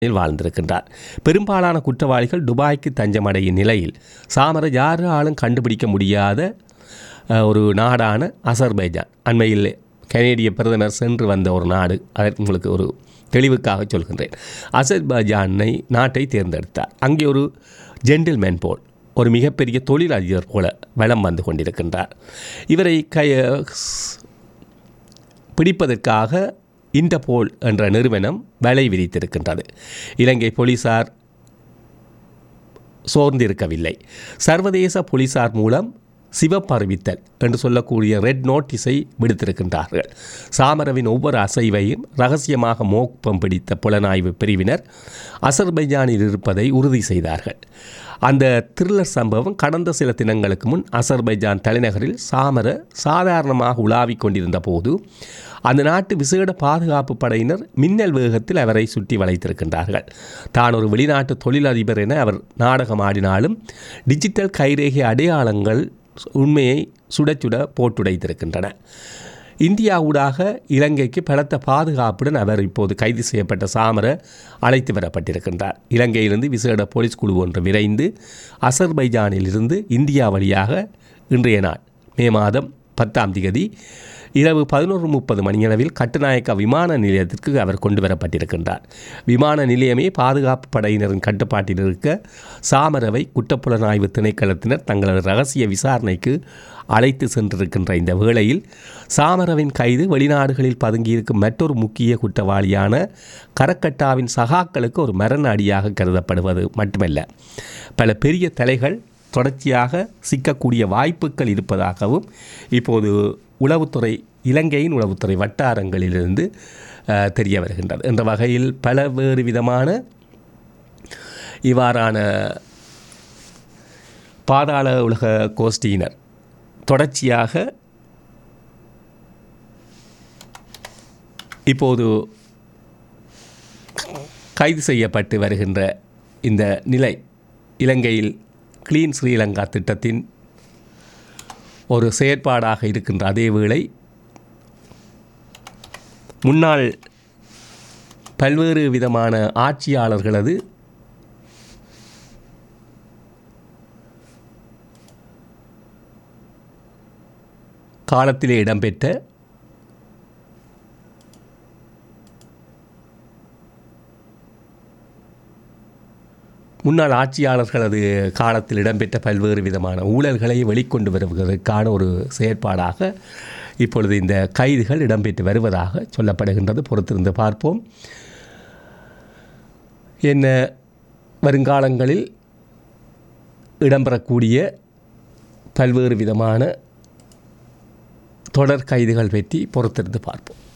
இல் வாழ்ந்திருக்கின்றார் பெரும்பாலான குற்றவாளிகள் துபாய்க்கு தஞ்சமடையும் நிலையில் சாமர யாராலும் கண்டுபிடிக்க முடியாத அஹ், ஒரு நாடான அசர்பைஜான் அண்மையில் கனேடிய பிரதமர் சென்று வந்த ஒரு நாடு அதற்கு உங்களுக்கு ஒரு தெளிவுக்காக சொல்கின்றேன் அசர்பைஜானை நாட்டை தேர்ந்தெடுத்தார் அங்கே ஒரு ஜென்டில்மேன் போல் ஒரு மிகப்பெரிய தொழிலதிபர் போல வலம் வந்து கொண்டிருக்கின்றார் இவரை கை பிடிப்பதற்காக இன்டர்போல் என்ற நிறுவனம் வலை விரித்திருக்கின்றது இலங்கை போலீசார் சோர்ந்திருக்கவில்லை சர்வதேச போலீசார் மூலம் சிவப்பறிவித்தல் என்று சொல்லக்கூடிய ரெட் நோட்டீஸை விடுத்திருக்கின்றார்கள் சாமரவின் ஒவ்வொரு அசைவையும் ரகசியமாக மோப்பம் பிடித்த புலனாய்வு பிரிவினர் அசர்பைஜானில் இருப்பதை உறுதி செய்தார்கள் அந்த த்ரில்லர் சம்பவம் கடந்த சில தினங்களுக்கு முன் அசர்பைஜான் தலைநகரில் சாமர சாதாரணமாக உலாவிக் கொண்டிருந்த போது அந்த நாட்டு விசேட பாதுகாப்பு படையினர் மின்னல் வேகத்தில் அவரை சுற்றி வளைத்திருக்கின்றார்கள் தான் ஒரு வெளிநாட்டு தொழிலதிபர் என அவர் நாடகம் ஆடினாலும் டிஜிட்டல் கைரேகை அடையாளங்கள் உண்மையை சுட சுட போட்டுடைத்திருக்கின்றன இந்தியா ஊடாக இலங்கைக்கு பலத்த பாதுகாப்புடன் அவர் இப்போது கைது செய்யப்பட்ட சாமர அழைத்து வரப்பட்டிருக்கின்றார் இலங்கையிலிருந்து விசேட போலீஸ் குழு ஒன்று விரைந்து அசர்பைஜானிலிருந்து இந்தியா வழியாக இன்றைய நாள் மே மாதம் பத்தாம் தேதி இரவு பதினோரு முப்பது மணியளவில் கட்டுநாயக்கா விமான நிலையத்திற்கு அவர் கொண்டு வரப்பட்டிருக்கின்றார் விமான நிலையமே பாதுகாப்பு படையினரின் கட்டுப்பாட்டில் இருக்க சாமரவை குற்றப்புலனாய்வு திணைக்களத்தினர் தங்களது ரகசிய விசாரணைக்கு அழைத்து சென்றிருக்கின்ற இந்த வேளையில் சாமரவின் கைது வெளிநாடுகளில் பதுங்கியிருக்கும் மற்றொரு முக்கிய குற்றவாளியான கரக்கட்டாவின் சகாக்களுக்கு ஒரு மரண அடியாக கருதப்படுவது மட்டுமல்ல பல பெரிய தலைகள் தொடர்ச்சியாக சிக்கக்கூடிய வாய்ப்புகள் இருப்பதாகவும் இப்போது உளவுத்துறை இலங்கையின் உளவுத்துறை வட்டாரங்களிலிருந்து அஹ், தெரிய வருகின்றது என்ற வகையில் பல வேறு விதமான இவ்வாறான பாதாள உலக கோஷ்டியினர் தொடர்ச்சியாக இப்போது கைது செய்யப்பட்டு வருகின்ற இந்த நிலை இலங்கையில் கிளீன் ஸ்ரீலங்கா திட்டத்தின் ஒரு செயற்பாடாக இருக்கின்ற அதே வேளை முன்னாள் பல்வேறு விதமான ஆட்சியாளர்களது காலத்திலே இடம்பெற்ற முன்னாள் ஆட்சியாளர்களது காலத்தில் இடம்பெற்ற பல்வேறு விதமான ஊழல்களை வெளிக்கொண்டு வருவதற்கான ஒரு செயற்பாடாக இப்பொழுது இந்த கைதுகள் இடம்பெற்று வருவதாக சொல்லப்படுகின்றது பொறுத்திருந்து பார்ப்போம் என்ன வருங்காலங்களில் இடம்பெறக்கூடிய பல்வேறு விதமான தொடர் கைதுகள் பற்றி பொறுத்திருந்து பார்ப்போம்